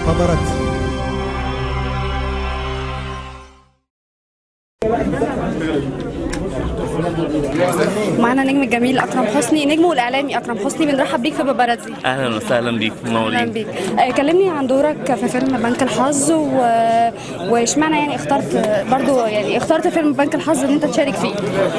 باباراتزي معانا نجم الجميل اكرم حسني نجمه الاعلامي اكرم حسني بنرحب بيك في باباراتزي اهلا وسهلا بيك اهلا منورين بيك آه، كلمني عن دورك في فيلم بنك الحظ و... واشمعنى يعني اخترت برضو يعني اخترت فيلم بنك الحظ ان انت تشارك فيه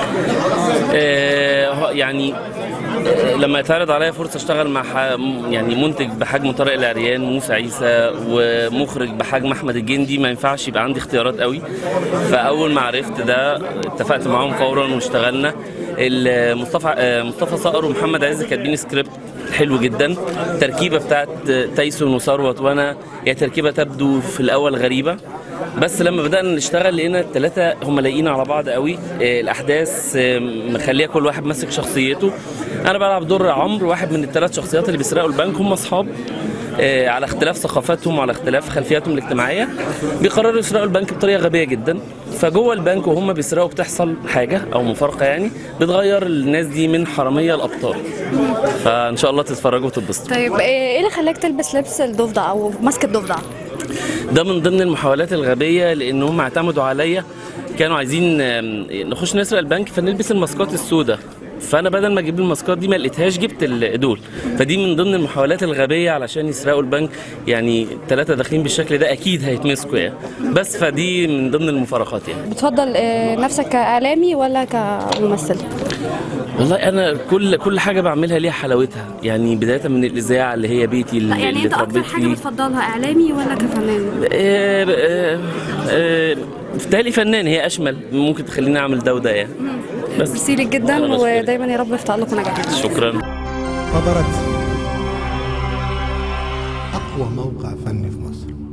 آه هو يعني آه، لما اتعرض عليا فرصه اشتغل مع ح... يعني منتج بحجم طارق العريان موسى عيسى ومخرج بحجم احمد الجندي ما ينفعش يبقى عندي اختيارات قوي فاول ما عرفت ده اتفقت معاهم فورا واشتغلنا ال- مصطفى آه، مصطفى صقر ومحمد عز كاتبين سكريبت حلو جدا التركيبه بتاعت تايسون وثروت وانا هي تركيبه تبدو في الاول غريبه بس لما بدانا نشتغل لقينا الثلاثه هم لايقين على بعض قوي آه، الاحداث آه، مخليه كل واحد ماسك شخصيته انا بلعب دور عمرو واحد من الثلاث شخصيات اللي بيسرقوا البنك هم اصحاب آه، على اختلاف ثقافاتهم وعلى اختلاف خلفياتهم الاجتماعيه بيقرروا يسرقوا البنك بطريقه غبيه جدا فجوه البنك وهم بيسرقوا بتحصل حاجه او مفارقه يعني بتغير الناس دي من حراميه لابطال فان شاء الله تتفرجوا وتتبسطوا طيب ايه اللي خلاك تلبس لبس الضفدع او ماسك الضفدع ده من ضمن المحاولات الغبيه لان هم اعتمدوا عليا كانوا عايزين آم، نخش نسرق البنك فنلبس الماسكات السوداء فانا بدل ما اجيب الماسكات دي ما لقيتهاش جبت ال- دول فدي من ضمن المحاولات الغبيه علشان يسرقوا البنك يعني ثلاثه داخلين بالشكل ده اكيد هيتمسكوا يعني بس فدي من ضمن المفارقات يعني بتفضل آه، نفسك كاعلامي ولا كممثل والله انا كل كل حاجه بعملها ليها حلاوتها يعني بدايه من الاذاعه اللي هي بيتي اللي, لا يعني اللي انت اكتر اتربيت حاجه فيه بتفضلها اعلامي ولا كفنان آه، آه، آه، بالتالي فنان هي اشمل ممكن تخليني اعمل ده وده يعني بس ميرسي لك جدا أنا بشكرك. ودايما يا رب يفتح لكم نجاح شكرا باباراتزي أقوى موقع فني في مصر